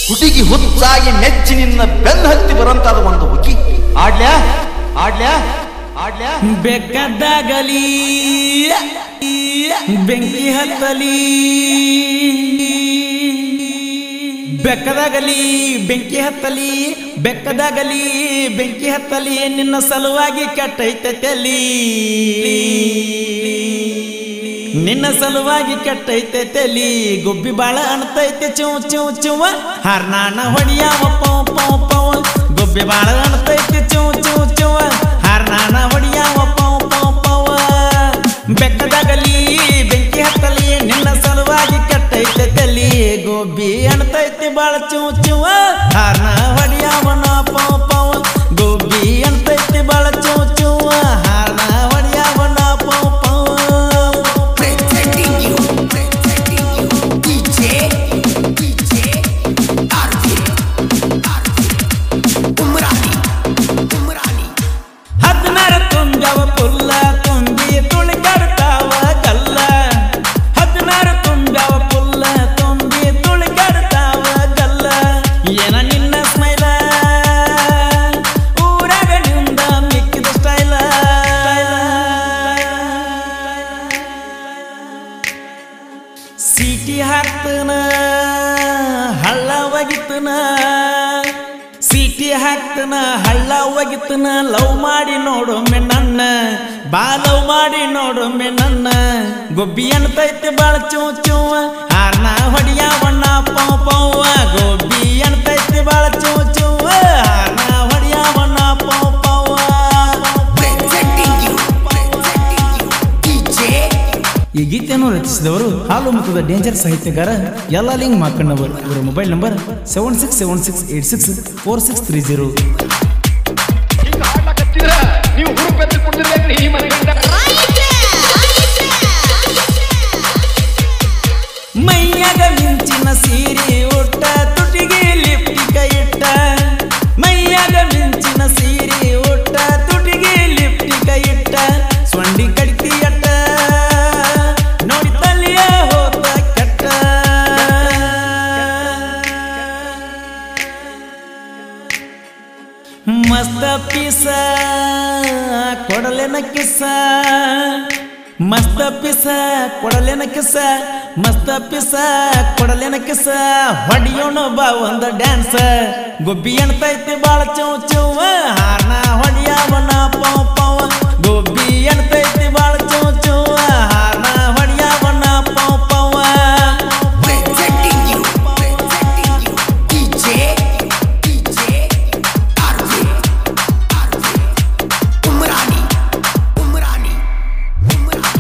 ಹುಡುಗಿ ಹುಚ್ಚಾಗಿ ಮೆಚ್ಚಿ ನಿನ್ನ ಬೆನ್ನ ಹತ್ತಿ ಬರಂತಾದ ಒಂದು ಹುಕ್ಕಿ ಆಡ್ಲ್ಯಾ ಆಡ್ಲ್ಯಾ ಆಡ್ಲ್ಯಾ ಬೆಕ್ಕದಾಗಲಿ ಬೆಂಕಿ ಹತ್ತಲಿ ಬೆಕ್ಕದಾಗಲಿ ಬೆಂಕಿ ಹತ್ತಲಿ ಬೆಕ್ಕದಾಗಲಿ ಬೆಂಕಿ ಹತ್ತಲಿ ನಿನ್ನ ಸಲುವಾಗಿ ಕೆಟ್ಟೈತೆ ತಲಿ ನಿನ್ನ ಸಲುವಾಗಿ ಕೆಟ್ಟೈತೆ ತಲಿ ಗುಬ್ಬಿ ಬಾಳ ಅಣ್ತೈತೆ ಚೂ ಚೂ ಚೂವ ಹರ್ನಾಣ ಹೊಡಿಯಾವ ಪೌ ಪೌ ಪೌ ಗುಬ್ಬಿ ಬಾಳ ಅಣ್ತೈತೆ ಚೂ ಚೂ ಚೂವ ಹರ್ನಾಣ ಹೊಡಿಯಾವ ಪೌ ಪೌ ಪೌ ಬೆಕ್ಕದಾಗಲಿ ಬೆಂಕಿ ಹತ್ತಲಿ ನಿನ್ನ ಸಲುವಾಗಿ ಕೆಟ್ಟೈತೆ ತಲಿ ಗೋಬಿ ಅಣ್ತೈತಿ ಬಾಳ ಚೂ ಚೂವ ಹಾರ್ನ ಹೊಡಿಯಾವನ ಪೌ ಪೌ ಗೋಬಿ ಅಣ್ತೈತಿ ಬಾಳ ಚೂ ಚೂವ ಹಾರ್ನ ಹೊಡಿಯಾವನ ಪೌ ಪೌ Presenting you, presenting you, DJ, DJ, Arvind, Arvind, Umrani, Umrani. ಹದಿನಾರ ತುಂಬ್ಯವ ಪುಲ್ಲ ತುಂಬಿ ತುಳಿಗಾಡ್ತಾವ ಕಲ್ಲ ಹದಿನಾರ ತುಂಬ್ಯವ ಪುಲ್ಲ ತುಂಬಿ ತುಳಿಗಾಡ್ತಾವ ಕಲ್ಲ ಏನ ನಿನ್ನ ಸ್ಮೈಲ ಊರಾಗ ನಿಂದ ಮಿಕ್ಕಿದ ಸ್ಟೈಲ ಸೀಟಿ ಹಾಕ್ತನ ಹಳ್ಳ ಒಗಿತನ ಸೀಟಿ ಹಾಕ್ತನ ಹಳ್ಳ ಒಗಿತನ ಲವ್ ಮಾಡಿ ನೋಡೊಮ್ಮೆ ನನ್ನ ಬಾ ಲವ್ ಮಾಡಿ ನೋಡೊಮ್ಮೆ ನನ್ನ ಗೊಬ್ಬಿ ಅಣ್ತೈತೆ ಬಾಳ ಚೂ ಚೂವ ಹಾರ್ನ ಹೊಡಿಯ ಬಣ್ಣ ಪೌ ಪೌವ ಗೊಬ್ಬಿ ಅಣ್ತೈತೆ ಬಾಳ ಚೂ ಚೂವ ಹಾರ್ನ ಹೊಡಿಯ ಬಣ್ಣ ಪೌ ಪೌವ Presenting you, presenting you, DJ, ಈ ಗೀತೆಯನ್ನು ರಚಿಸಿದವರು ಹಾಲು ಮುಖದ ಡೇಂಜರ್ ಸಾಹಿತ್ಯಗಾರ ಎಲ್ಲ ಲಿಂಗ್ ಮಾಕಣ್ಣವರು ಇವರ mobile number seven six seven six eight six four six three zero ಹಿಂಗ ಹಾಡ್ಲಕತ್ತಿದ್ರ ನೀವು ಹುರುಪೆತ್ತು ಕುಂದಿರ್ಬೇಕ್ರಿ ಈ ಮನೆಗಂಡ ಮೈಯಾಗ ಮಿಂಚಿನ ಸೀರೆ ಉಟ್ಟ ತುಟಿಗೆ ಲಿಪ್ಟಿಕ ಇಟ್ಟ ಮೈಯಾಗ ಮಿಂಚಿನ ಸೀರೆ ಉಟ್ಟ ತುಟಿಗೆ ಲಿಪ್ಟಿಕ ಇಟ್ಟ ಸೊಂಡಿ ಕಡಿತಿ ಅಟ್ಟ ನೋಡಿ ತಲೆಯ ಹೋತ ಕೆಟ್ಟ ಮಸ್ತ ಪಿಸ ಕೊಡಲೆನ ಕಿಸ ಮಸ್ತ ಪಿಸ ಕೊಡಲೆನ ಕಿಸ ಮಸ್ತ ಪಿಸ ಕೊಡಲೆನ ಕಿಸ ಹೊಡಿಯೋಣ ಬಾ ಒಂದ ಡ್ಯಾನ್ಸ್ ಗೊಬ್ಬಿ ಅಣ್ತೈತಿ ಬಾಳ ಚೌ ಚೌವ ಹಾರ್ನ ಹೊಡಿಯಾವನ ಪೌ ಪೌ ಗೊಬ್ಬಿ ಅಣ್ತೈತಿ ಬಾಳ ಚೌ ಚೌವ ಹಾರ್ನ ಹೊಡಿಯಾವನ ಪೌ ಪೌವ presenting you, presenting you, DJ, DJ, Arvind, Arvind, Umrani, Umrani, Umrani.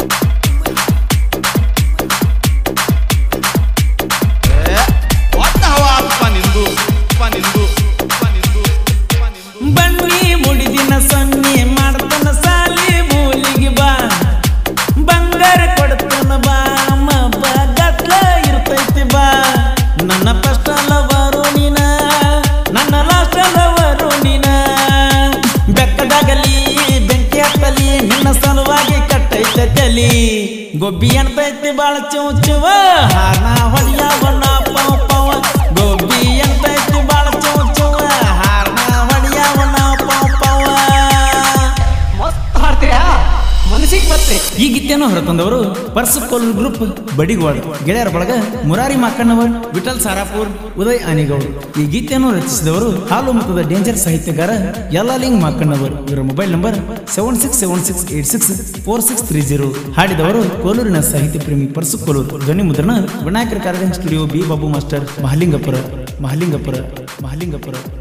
ಒಟ್ಟ ಹವಾ ಅಪ್ಪ ನಿಂದು ಅಪ್ಪ ನಿಂದು ಅಪ್ಪ ನಿಂದು ಅಪ್ಪ ನಿಂದು ಬನ್ನಿ ಮುಡಿದಿನ ಸೊನ್ನೆ ಮಾಡ್ತನ ಸಾಲಿ ಮೂಲಿಗೆ ಬಾ ಬಂಗಾರ ಕೊಡ್ತನ ಬಾ ಮಬ್ಬ ಗತ್ಲ ಇರ್ತೈತಿ ಬಾ ನನ್ನ ಫಸ್ಟ್ ಲವರು ನೀನ ನನ್ನ ಲಾಸ್ಟ್ ಲವರು ನೀನ ಬೆಕ್ಕದಾಗಲಿ ಬೆಂಕಿ ಹತ್ತಲಿ ನಿನ್ನ ಸಲುವಾಗಿ ಕಟ್ಟೈತೆ ತಲಿ ಗೊಬ್ಬಿ ಅಣ್ತೈತಿ ಬಾಳ ಚೂ ಚುವ ಹಾನ ಹೊಡಿಯ ಬಣ್ಣ ಪೌ ಪೌ ಗೊಬ್ಬಿ ಅಣ್ತೈತಿ ಬಾಳ ಚೂ ಚುವ ಹಾರ್ನ ಹೊಡಿಯ ಬಣ್ಣ ಪೌ ಪೌ ಮಸ್ತ್ ಹಾಡ್ತೀರಾ ಮನಸ್ಸಿಗೆ ಬತ್ರಿ ಈ ಗೀತೆಯನ್ನು ಹೊರತಂದವರು ಪರ್ಸಕೋಲ್ ಗ್ರೂಪ್ ಬಡಿಗೋಳ್ ಗೆಳೆಯರ ಬಳಗ ಮುರಾರಿ ಮಾಕಣ್ಣವರ್ ವಿಠಲ್ ಸಾರಾಪುರ್ ಉದಯ್ ಆನಿಗೌಡ್ ಈ ಗೀತೆಯನ್ನು ರಚಿಸಿದವರು ಹಾಲು ಮುಖದ ಡೇಂಜರ್ ಸಾಹಿತ್ಯಗಾರ ಯಲ್ಲಾಲಿಂಗ್ ಮಾಕಣ್ಣವರ್ ಇವರ mobile number seven six seven six eight six four six three zero ಹಾಡಿದವರು ಕೋಲೂರಿನ ಸಾಹಿತ್ಯ ಪ್ರೇಮಿ ಪರ್ಸು ಕೋಲೂರು ಧ್ವನಿ ಮುದ್ರಣ ವಿನಾಯಕರ ಕಾರ್ಯಕ್ರಮ studio B Babu master Mahalingapura Mahalingapura Mahalingapura